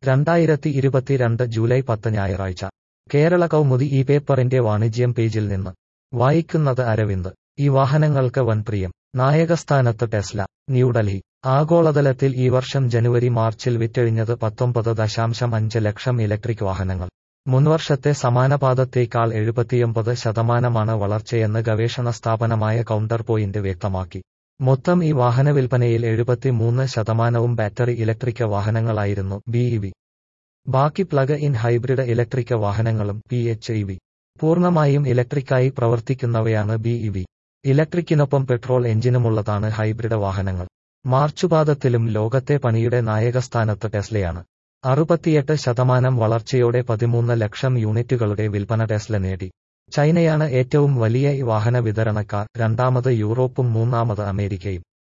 രണ്ടായിരത്തി ഇരുപത്തിരണ്ട് ജൂലൈ പത്ത് ഞായറാഴ്ച കേരള കൗമുദി ഈ പേപ്പറിന്റെ വാണിജ്യം പേജിൽ നിന്ന് വായിക്കുന്നത് അരവിന്ദ് ഈ വാഹനങ്ങൾക്ക് വൻ പ്രിയം നായകസ്ഥാനത്ത് ടെസ്ല ന്യൂഡൽഹി ആഗോളതലത്തിൽ ഈ വർഷം ജനുവരി മാർച്ചിൽ വിറ്റഴിഞ്ഞത് പത്തൊമ്പത് ദശാംശം അഞ്ച് ലക്ഷം ഇലക്ട്രിക് വാഹനങ്ങൾ മുൻവർഷത്തെ സമാനപാദത്തേക്കാൾ എഴുപത്തിയൊമ്പത് ശതമാനമാണ് വളർച്ചയെന്ന് ഗവേഷണ സ്ഥാപനമായ കൗണ്ടർ പോയിന്റ് വ്യക്തമാക്കി മൊത്തം ഈ വാഹന വിൽപ്പനയിൽ എഴുപത്തിമൂന്ന് ശതമാനവും ബാറ്ററി ഇലക്ട്രിക് വാഹനങ്ങളായിരുന്നു ബിഇവി ബാക്കി പ്ലഗ് ഇൻ ഹൈബ്രിഡ് ഇലക്ട്രിക് വാഹനങ്ങളും പി എച്ച് ഇ വി പൂർണ്ണമായും ഇലക്ട്രിക്കായി പ്രവർത്തിക്കുന്നവയാണ് ബിഇവി ഇലക്ട്രിക്കിനൊപ്പം പെട്രോൾ എഞ്ചിനുമുള്ളതാണ് ഹൈബ്രിഡ് വാഹനങ്ങൾ മാർച്ചുപാദത്തിലും ലോകത്തെ പണിയുടെ നായകസ്ഥാനത്ത് ടെസ്ലയാണ് അറുപത്തിയെട്ട് ശതമാനം വളർച്ചയോടെ പതിമൂന്ന് ലക്ഷം യൂണിറ്റുകളുടെ വിൽപ്പന ടെസ്ല നേടി ചൈനയാണ് ഏറ്റവും വലിയ ഈ വാഹന വിതരണക്കാർ രണ്ടാമത് യൂറോപ്പും മൂന്നാമത് അമേരിക്കയും